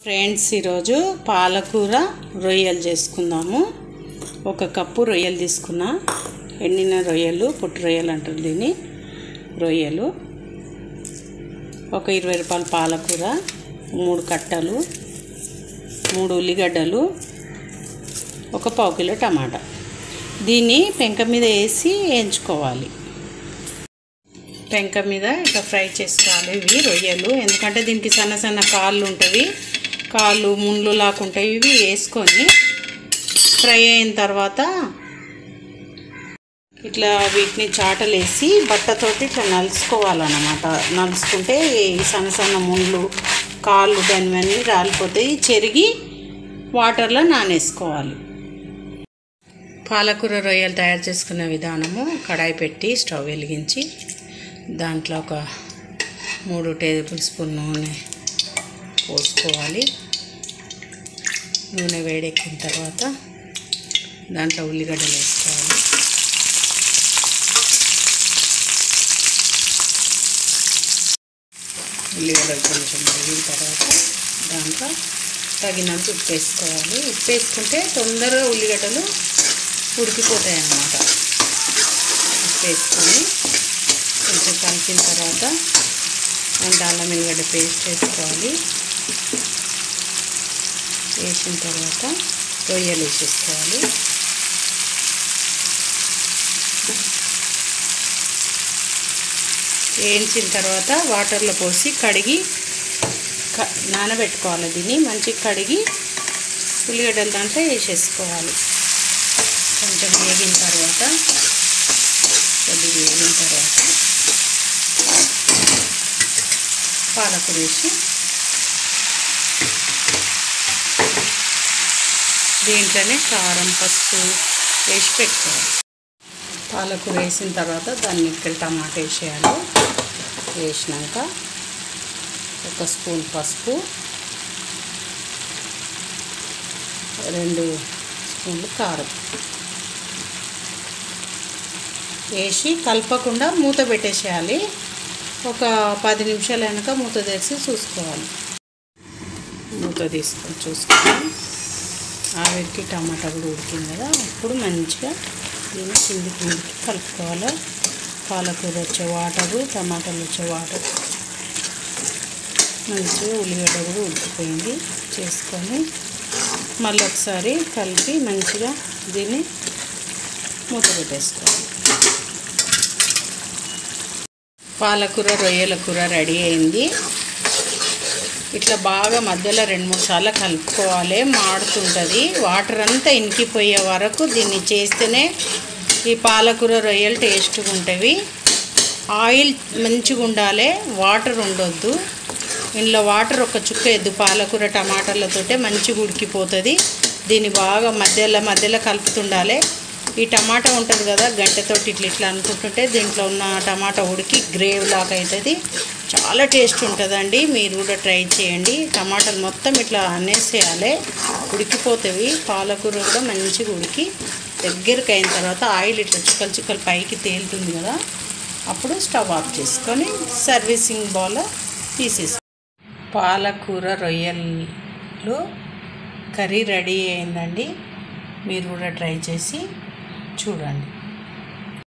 friends ఈరోజు పాలకూర రొయ్యలు చేసుకుందాము ఒక కప్పు రొయ్యలు తీసుకున్నా ఎండిన రొయ్యలు పొట్టు రొయ్యలు అంటారు దీన్ని రొయ్యలు ఒక ఇరవై రూపాయల పాలకూర మూడు కట్టలు మూడు ఉల్లిగడ్డలు ఒక పావు కిలో టమాటా దీన్ని పెంక మీద వేసి వేయించుకోవాలి పెంక మీద ఇట్లా ఫ్రై చేసుకోవాలి ఇవి రొయ్యలు ఎందుకంటే దీనికి సన్న సన్న కాళ్ళు ఉంటాయి కాళ్ళు ముండ్లు లాకుంటాయి ఇవి వేసుకొని ఫ్రై అయిన తర్వాత ఇట్లా వీటిని చాటలేసి బట్టతోటి ఇట్లా నలుసుకోవాలన్నమాట నలుసుకుంటే ఈ సన్న సన్న ముండ్లు కాళ్ళు దానివన్నీ రాలిపోతాయి చెరిగి వాటర్లో నానేసుకోవాలి పాలకూర రొయ్యలు తయారు చేసుకునే విధానము కడాయి పెట్టి స్టవ్ వెలిగించి దాంట్లో ఒక మూడు టేబుల్ స్పూన్ నూనె పోసుకోవాలి నూనె వేడెక్కిన తర్వాత దాంట్లో ఉల్లిగడ్డలు వేసుకోవాలి ఉల్లిగడ్డలు కొంచెం వేగిన తర్వాత దాంట్లో తగినంత ఉప్పు వేసుకోవాలి ఉప్పు వేసుకుంటే తొందరగా ఉల్లిగడ్డలు ఉడికిపోతాయి అన్నమాట ఉప్పు వేసుకొని కొంచెం కలిపిన తర్వాత దాంట్లో అల్లం ఎల్లిగడ్డ పేస్ట్ వేసుకోవాలి వేసిన తర్వాత రొయ్యలు వేసేసుకోవాలి వేయించిన తర్వాత వాటర్లో పోసి కడిగి క నానబెట్టుకోవాలి దీన్ని మంచిగా కడిగి ఉల్లిగడ్డలు దాంట్లో వేసేసుకోవాలి కొంచెం వేగిన తర్వాత కొద్దిగా వేగిన తర్వాత పాలకూర వేసి దీంట్లోనే కారం పసుపు వేసి పెట్టుకోవాలి పాలకూర వేసిన తర్వాత దాన్ని ఇక్కడ టమాటా వేసేయాలి వేసినాక ఒక స్పూన్ పసుపు రెండు స్పూన్లు కారం వేసి కలపకుండా మూత పెట్టేసేయాలి ఒక పది నిమిషాలు అయినాక మూత తెరిచి చూసుకోవాలి మూత తీసుకొని చూసుకొని ఆవిరికి టమాటా కూడా ఉడికింది కదా అప్పుడు మంచిగా దీన్ని కిందికి కిందికి కలుపుకోవాలి పాలకూర వచ్చే వాటరు టమాటాలు వచ్చే వాటర్ మంచిగా ఉల్లిగడ్డ కూడా ఉడికిపోయింది చేసుకొని మళ్ళీ ఒకసారి కలిపి మంచిగా దీన్ని మూత పెట్టేసుకోవాలి పాలకూర రొయ్యల కూర రెడీ అయింది ఇట్లా బాగా మధ్యలో రెండు మూడు సార్లు కలుపుకోవాలి మాడుతుంటుంది వాటర్ అంతా ఇంకిపోయే వరకు దీన్ని చేస్తేనే ఈ పాలకూర రొయ్యలు టేస్ట్గా ఉంటాయి ఆయిల్ మంచిగా ఉండాలి వాటర్ ఉండొద్దు ఇందులో వాటర్ ఒక చుక్క ఎద్దు పాలకూర టమాటాలతోటే మంచిగా ఉడికిపోతుంది దీన్ని బాగా మధ్యలో మధ్యలో కలుపుతుండాలి ఈ టమాటా ఉంటుంది కదా గంటతోటి ఇట్లా ఇట్లా అనుకుంటుంటే దీంట్లో ఉన్న టమాటా ఉడికి గ్రేవ్ లాగా అవుతుంది చాలా టేస్ట్ ఉంటుందండి మీరు కూడా ట్రై చేయండి టమాటాలు మొత్తం ఇట్లా అనేసేయాలి ఉడికిపోతాయి పాలకూర కూడా మంచిగా ఉడికి దగ్గరికి అయిన తర్వాత ఆయిల్ ఇట్లా చుక్కలు చుక్కలు పైకి తేలుతుంది కదా అప్పుడు స్టవ్ ఆఫ్ చేసుకొని సర్వీసింగ్ బౌల్ తీసేసి పాలకూర రొయ్యలు కర్రీ రెడీ అయిందండి మీరు కూడా ట్రై చేసి చూడండి